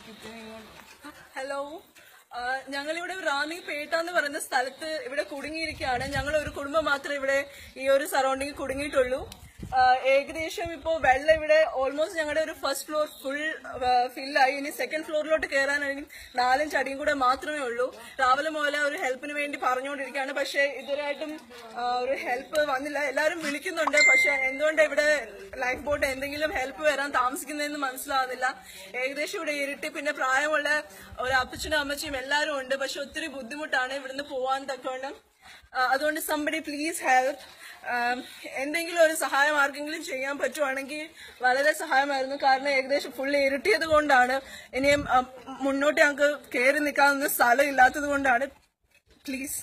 hello ഞങ്ങളിവിടെ റാന്നി പേട്ട എന്ന് പറയുന്ന സ്ഥലത്ത് ഇവിടെ കുടുങ്ങിയിരിക്കുകയാണ് ഞങ്ങൾ ഒരു കുടുംബം മാത്രമേ ഇവിടെ ഈ ഒരു സറൗണ്ടിങ് കുടുങ്ങിയിട്ടുള്ളൂ ആ, ഏകദേശം ഇപ്പോൾ വെള്ളം ഇവിടെ ഓൾമോസ്റ്റ് ഞങ്ങളുടെ ഒരു ഫസ്റ്റ് ഫ്ലോർ ഫുൾ ഫില്ലായി ഇനി സെക്കൻഡ് ഫ്ലോറിലോട്ട് കയറാനാണെങ്കിൽ നാലഞ്ച് അടിയും കൂടെ മാത്രമേ ഉള്ളൂ രാവിലെ മുതലേ ഒരു ഹെൽപ്പിന് വേണ്ടി പറഞ്ഞുകൊണ്ടിരിക്കുകയാണ് പക്ഷേ ഇതുവരെയായിട്ടും ആ, ഒരു ഹെൽപ്പ് വന്നില്ല എല്ലാവരും വിളിക്കുന്നുണ്ട് പക്ഷെ എന്തുകൊണ്ട് ഇവിടെ ലൈഫ് ബോട്ട് എന്തെങ്കിലും ഹെൽപ്പ് വരാൻ താമസിക്കുന്നതെന്ന് മനസ്സിലാവുന്നില്ല ഏകദേശം ഇവിടെ ഇരുട്ടി പിന്നെ പ്രായമുള്ള ഒരു അപ്പച്ചനും അമ്മച്ചിയും എല്ലാവരും ഉണ്ട് പക്ഷെ ഒത്തിരി ബുദ്ധിമുട്ടാണ് ഇവിടുന്ന് പോവാൻ തക്കവണ്ണം ആ, അതുകൊണ്ട് സംബടി പ്ലീസ് ഹെൽപ്പ് എന്തെങ്കിലും ഒരു സഹായം ആർക്കെങ്കിലും ചെയ്യാൻ പറ്റുവാണെങ്കിൽ വളരെ സഹായമായിരുന്നു കാരണം ഏകദേശം ഫുള്ള് ഇരുട്ടിയത് കൊണ്ടാണ് ഇനിയും ആ, മുന്നോട്ട് ഞങ്ങൾക്ക് കയറി നിൽക്കാവുന്ന സ്ഥലം ഇല്ലാത്തത് കൊണ്ടാണ് പ്ലീസ്